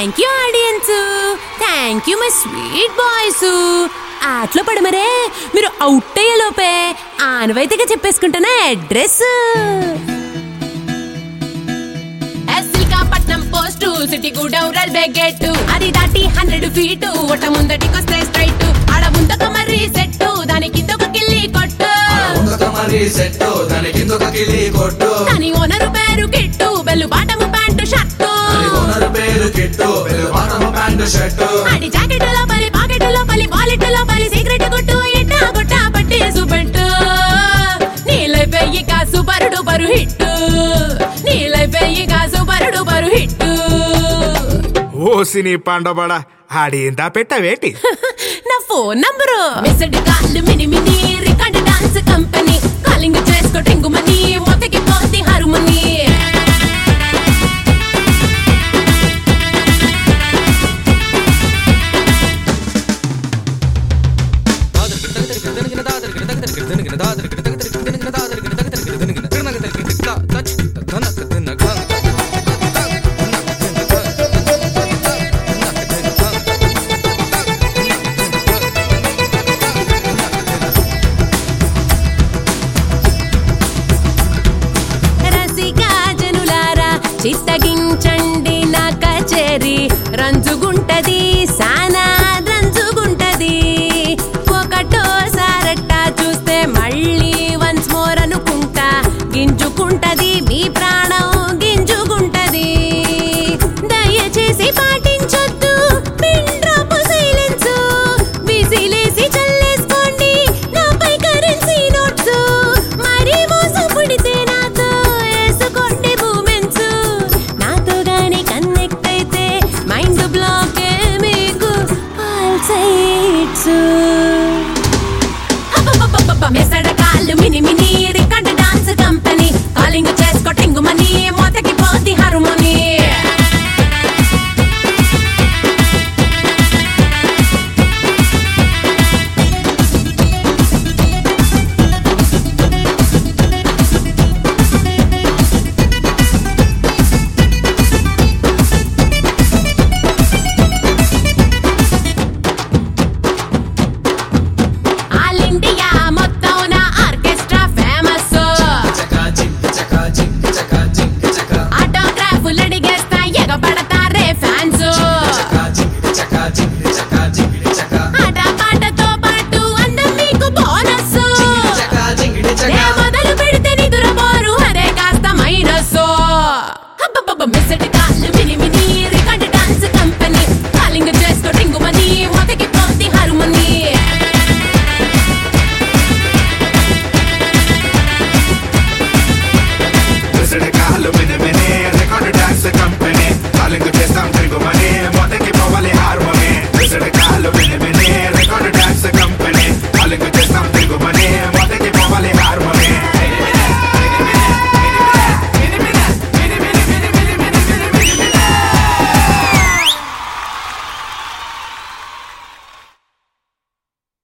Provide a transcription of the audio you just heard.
thank you audience thank you my sweet boys ఆటలో పడమరే మీరు అవుట్ అయ్యేలోపే ఆనవాయితీగా చెప్పేసుకుంటున్నా అడ్రస్ పట్నం పోస్ట్ సిటీ గూడెం రైల్వే గేట్ అది దాటి హండ్రెడ్ ఫీట్ ఒట్ట ముందటికొస్తే స్ట్రైట్ ఆడ ముందక మర్రి సెట్ దాని కింద ఒక కిల్లి కొట్టు ముందుక మరి సెట్టు దాని కిందొక కిలి కొట్టు దాని ఓనరు పేరు Kittu bell bottom pant shirt అది ఓనర్ పేరు Kittu bell bottom pant shirt ఆడి జాకెట్ లోపలి పాకెట్ లోపలి వాలెట్ లోపలి సిగరెట్ కొట్టు ఇట్ట కొట్ట పట్టి సుబెట్టు నీలై పెయ్యి కాసు పరుడు పరు హిట్టు నీలై పెయ్యి కాసు పరుడు పరు హిట్టు ఓసిని పండబడ ఆడేందా పెట్టవేటి నా phone number missed call mini mini record dance company calling చేసుకో టింగుమని మొత్తకి పోతి హరుమని రసికా జనులారా చిత్తగించండి నా కచేరి రంజుగుంటది